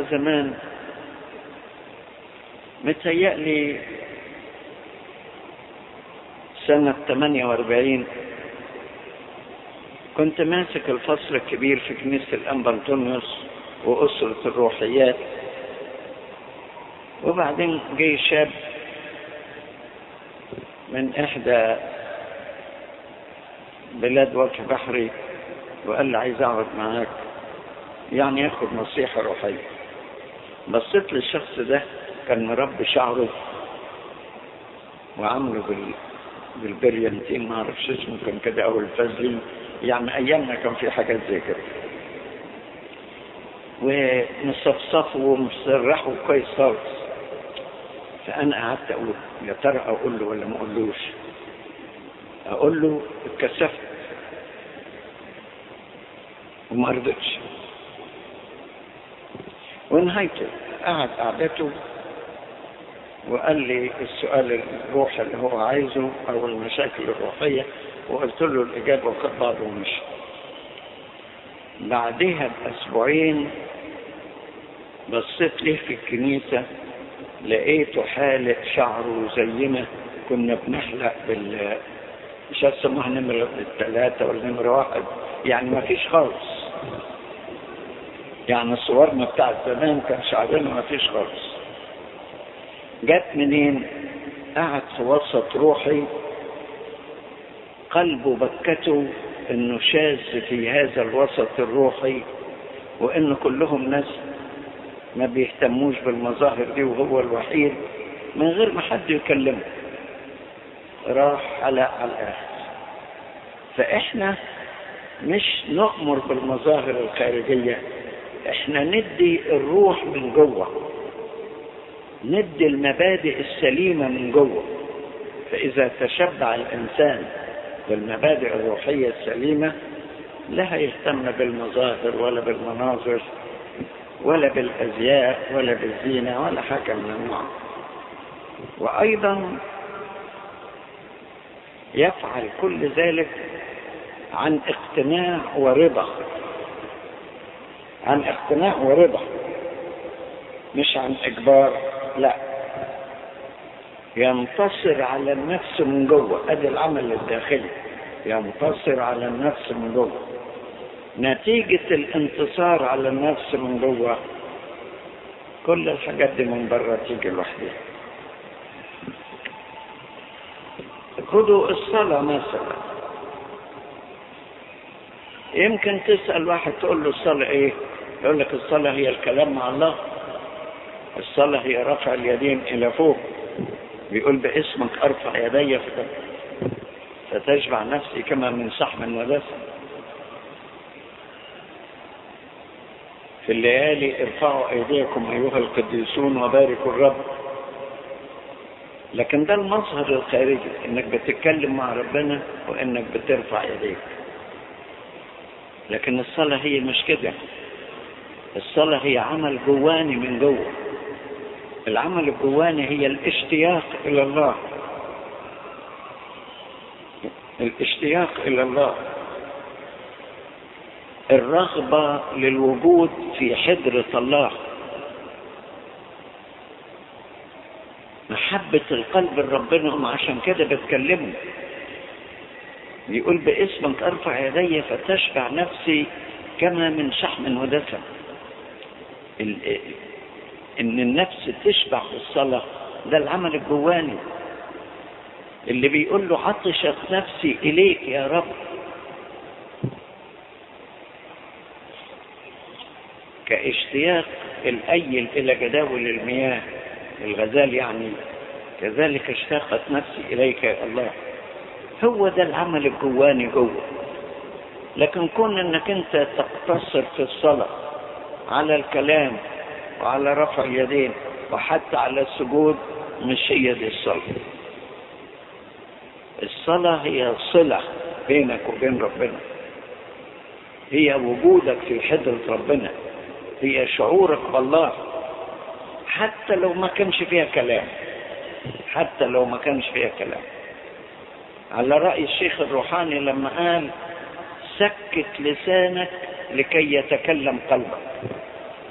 مرة زمان متهيألي سنة 48 كنت ماسك الفصل الكبير في كنيسة الأنبا أنطونيوس وأسرة الروحيات وبعدين جه شاب من إحدى بلاد وجه بحري وقال لي عايز أقعد معاك يعني ياخد نصيحة روحية بصيت للشخص ده كان مربي شعره وعامله بال بالبريانتين ما اعرفش اسمه كان كده او الفازلين يعني ايامنا كان في حاجات زي كده ومصفصفه ومسرحه كويس خالص فانا قعدت اقول يا ترى اقول له ولا ما اقولوش اقول له اتكسفت وما رضيتش ونهايته قعد قعدته وقال لي السؤال الروحي اللي هو عايزه او المشاكل الروحيه وقلت له الاجابه وخد بعضه ومشي بعدها باسبوعين بصيت ليه في الكنيسه لقيته حالق شعره زينا كنا بنحلق بال مش هسموها نمرة ثلاثة ولا نمرة واحد يعني ما فيش خالص يعني صورنا بتاعت زمان كان شعرنا ما فيش خالص جت منين قعد في وسط روحي قلبه بكته انه شاذ في هذا الوسط الروحي وان كلهم ناس ما بيهتموش بالمظاهر دي وهو الوحيد من غير ما حد يكلمه راح حلق على الاخر فاحنا مش نؤمر بالمظاهر الخارجيه احنا ندي الروح من جوه ندي المبادئ السليمة من جوه فإذا تشبع الإنسان بالمبادئ الروحية السليمة لا يهتم بالمظاهر ولا بالمناظر ولا بالأزياء ولا بالزينة ولا حاجة من النوع وأيضا يفعل كل ذلك عن اقتناع ورضا عن اقتناع ورضا مش عن إجبار لا ينتصر على النفس من جوه ادي العمل الداخلي ينتصر على النفس من جوه نتيجة الانتصار على النفس من جوه كل الحاجات دي من بره تيجي لوحدها خدوا الصلاة مثلا يمكن تسأل واحد تقول له الصلاة ايه يقول لك الصلاة هي الكلام مع الله الصلاة هي رفع اليدين إلى فوق بيقول باسمك أرفع يدي فتشبع نفسي كما من صحم ودسم في الليالي ارفعوا أيديكم أيها القديسون وباركوا الرب لكن ده المظهر الخارجي انك بتتكلم مع ربنا وانك بترفع يديك لكن الصلاة هي مش كده الصلاة هي عمل جواني من جوه العمل الجواني هي الاشتياق الى الله الاشتياق الى الله الرغبة للوجود في حضرة الله محبة القلب لربنا وعشان كده بتكلمه بيقول باسمك ارفع يدي فتشبع نفسي كما من شحم ودسم ان النفس تشبع في الصلاة ده العمل الجواني اللي بيقول له عطشت نفسي اليك يا رب كاشتياق الايل الى جداول المياه الغزال يعني كذلك اشتاقت نفسي اليك يا الله هو ده العمل الجواني جوه لكن كون انك انت تقتصر في الصلاة على الكلام وعلى رفع اليدين وحتى على السجود مش هي دي الصلاة الصلاة هي صلة بينك وبين ربنا هي وجودك في حضرة ربنا هي شعورك بالله حتى لو ما كانش فيها كلام حتى لو ما كانش فيها كلام على رأي الشيخ الروحاني لما قال سكت لسانك لكي يتكلم قلبك